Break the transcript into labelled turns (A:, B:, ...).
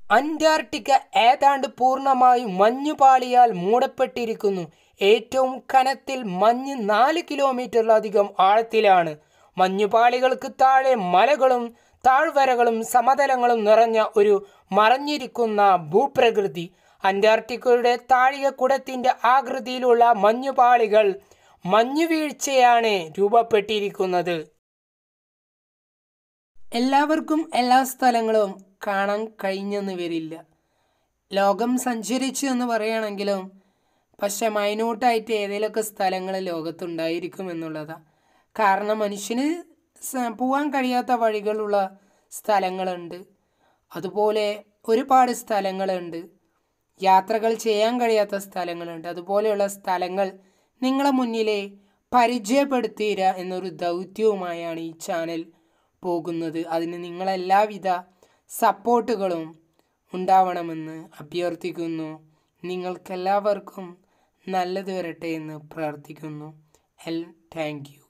A: Antarctica ഏതാണ്ട് പൂർണ്ണമായും മഞ്ഞുപാളിയാൽ മൂടപ്പെട്ടിരിക്കുന്നു ഏറ്റവും കനത്തിൽ മഞ്ഞ് നാല് കിലോമീറ്ററിലധികം ആഴത്തിലാണ് മഞ്ഞുപാളികൾക്ക് താഴെ മലകളും താഴ്വരകളും സമതലങ്ങളും നിറഞ്ഞ ഒരു മറഞ്ഞിരിക്കുന്ന ഭൂപ്രകൃതി അന്റാർട്ടിക്കയുടെ താഴികക്കുടത്തിൻ്റെ ആകൃതിയിലുള്ള മഞ്ഞുപാളികൾ മഞ്ഞുവീഴ്ചയാണ് രൂപപ്പെട്ടിരിക്കുന്നത് എല്ലാവർക്കും എല്ലാ സ്ഥലങ്ങളും കാണാൻ കഴിഞ്ഞെന്ന് വരില്ല ലോകം സഞ്ചരിച്ചു എന്ന് പറയുകയാണെങ്കിലും പക്ഷെ മൈന്യൂട്ടായിട്ട് ഏതെങ്കിലുമൊക്കെ സ്ഥലങ്ങൾ ലോകത്തുണ്ടായിരിക്കും എന്നുള്ളതാണ് കാരണം മനുഷ്യന് സ- പോകാൻ കഴിയാത്ത വഴികളുള്ള സ്ഥലങ്ങളുണ്ട് അതുപോലെ ഒരുപാട് സ്ഥലങ്ങളുണ്ട് യാത്രകൾ ചെയ്യാൻ കഴിയാത്ത സ്ഥലങ്ങളുണ്ട് അതുപോലെയുള്ള സ്ഥലങ്ങൾ നിങ്ങളെ മുന്നിലെ പരിചയപ്പെടുത്തിയിര എന്നൊരു ദൗത്യവുമായാണ് ഈ ചാനൽ പോകുന്നത് അതിന് നിങ്ങളെല്ലാവിധ സപ്പോർട്ടുകളും ഉണ്ടാവണമെന്ന് അഭ്യർത്ഥിക്കുന്നു നിങ്ങൾക്കെല്ലാവർക്കും നല്ലത് വരട്ടെ എന്ന് പ്രാർത്ഥിക്കുന്നു എൽ താങ്ക് യു